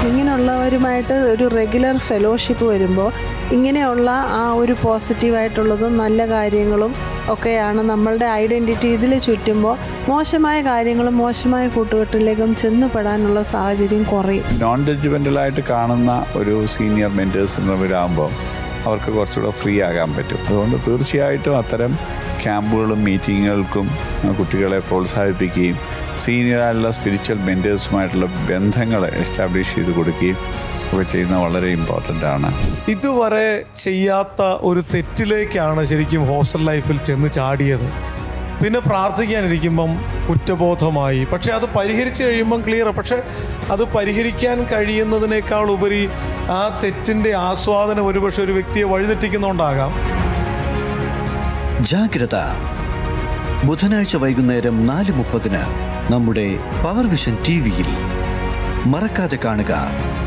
ഇങ്ങനെയുള്ളവരുമായിട്ട് ഒരു regular fellowship വരുമ്പോൾ ഇങ്ങനെയുള്ള ആ ഒരു പോസിറ്റീവായിട്ടുള്ളതും നല്ല കാര്യങ്ങളും ഒക്കെയാണ് നമ്മളുടെ ഐഡൻറ്റിറ്റി ഇതിൽ ചുറ്റുമ്പോൾ മോശമായ കാര്യങ്ങളും മോശമായ കൂട്ടുകെട്ടിലേക്കും ചെന്നുപെടാനുള്ള സാഹചര്യം കുറയും നോൺ ജഡ്ജ്മെൻ്റലായിട്ട് കാണുന്ന ഒരു സീനിയർ മെൻറ്റേഴ്സ് എന്നിവരാകുമ്പോൾ അവർക്ക് കുറച്ചുകൂടെ ഫ്രീ ആകാൻ പറ്റും അതുകൊണ്ട് തീർച്ചയായിട്ടും അത്തരം ക്യാമ്പുകളും മീറ്റിങ്ങുകൾക്കും ആ, കുട്ടികളെ പ്രോത്സാഹിപ്പിക്കുകയും സീനിയറായിട്ടുള്ള സ്പിരിച്വൽ മെൻറ്റേഴ്സുമായിട്ടുള്ള ബന്ധങ്ങൾ എസ്റ്റാബ്ലിഷ് ചെയ്ത് കൊടുക്കുകയും ഒക്കെ ചെയ്യുന്നത് വളരെ ഇമ്പോർട്ടൻ്റ് ആണ് ഇതുവരെ ചെയ്യാത്ത ഒരു തെറ്റിലേക്കാണ് ശരിക്കും ഹോസ്റ്റൽ ലൈഫിൽ ചെന്ന് ചാടിയത് പിന്നെ പ്രാർത്ഥിക്കാനിരിക്കുമ്പം കുറ്റബോധമായി പക്ഷെ അത് പരിഹരിച്ച് കഴിയുമ്പം ക്ലിയർ പക്ഷെ അത് പരിഹരിക്കാൻ കഴിയുന്നതിനേക്കാൾ ഉപരി ആ തെറ്റിൻ്റെ ആസ്വാദനം ഒരുപക്ഷെ ഒരു വ്യക്തിയെ വഴിതെറ്റിക്കുന്നുണ്ടാകാം ജാഗ്രത ബുധനാഴ്ച വൈകുന്നേരം നാല് മുപ്പതിന് നമ്മുടെ പവർ വിഷൻ ടി വിയിൽ മറക്കാതെ കാണുക